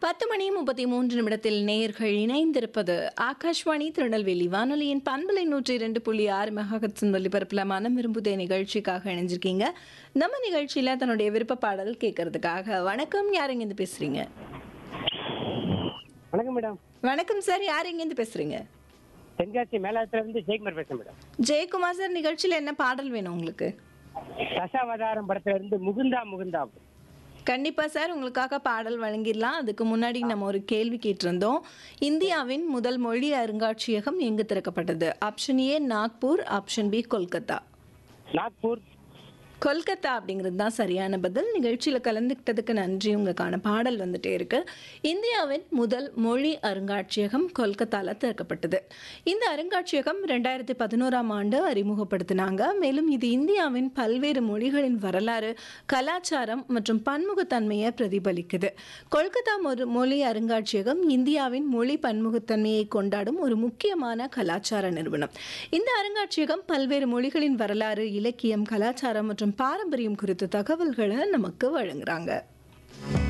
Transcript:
பத்து மணி முப்பத்தி மூன்று நிமிடத்தில் நேயர்கள் இணைந்திருப்பது ஆகாஷ்வாணி திருநெல்வேலி வானொலியின் பண்பலை நூற்றி இரண்டு புள்ளி ஆறு மெகாஹட்ஸின் ஒலிபரப்பில் மனம் விரும்புதே நிகழ்ச்சிக்காக இணைஞ்சிருக்கீங்க நம்ம நிகழ்ச்சியில் தன்னுடைய விருப்ப பாடல் கேட்கறதுக்காக வணக்கம் யார் இங்கேருந்து பேசுறீங்க வணக்கம் மேடம் வணக்கம் சார் யார் இங்கேருந்து பேசுறீங்க தென்காசி மேலாத்துல இருந்து ஜெயக்குமார் பேசுறேன் மேடம் ஜெயக்குமார் சார் நிகழ்ச்சியில் என்ன பாடல் வேணும் உங்களுக்கு தசாவதாரம் படத்துல இருந்து முகுந்தா முகுந்தா கண்டிப்பா சார் உங்களுக்காக பாடல் வழங்கிடலாம் அதுக்கு முன்னாடி நம்ம ஒரு கேள்வி கேட்டிருந்தோம் இந்தியாவின் முதல் மொழி அருங்காட்சியகம் எங்கு திறக்கப்பட்டது option A Nagpur option B Kolkata Nagpur Kolkata அப்படிங்கிறது தான் சரியான பதில் நிகழ்ச்சியில் கலந்துக்கிட்டதுக்கு நன்றி உங்களுக்கான பாடல் வந்துட்டே இருக்கு இந்தியாவின் முதல் மொழி அருங்காட்சியகம் கொல்கத்தாவில் திறக்கப்பட்டது இந்த அருங்காட்சியகம் ரெண்டாயிரத்தி பதினோராம் ஆண்டு அறிமுகப்படுத்தினாங்க மேலும் இது இந்தியாவின் பல்வேறு மொழிகளின் வரலாறு கலாச்சாரம் மற்றும் பன்முகத்தன்மையை பிரதிபலிக்குது கொல்கத்தா மொரு- மொழி அருங்காட்சியகம் இந்தியாவின் மொழி பன்முகத்தன்மையை கொண்டாடும் ஒரு முக்கியமான கலாச்சார நிறுவனம் இந்த அருங்காட்சியகம் பல்வேறு மொழிகளின் வரலாறு இலக்கியம் கலாச்சாரம் மற்றும் பாரம்பரியம் குறித்த தகவல்களை நமக்கு வழங்குறாங்க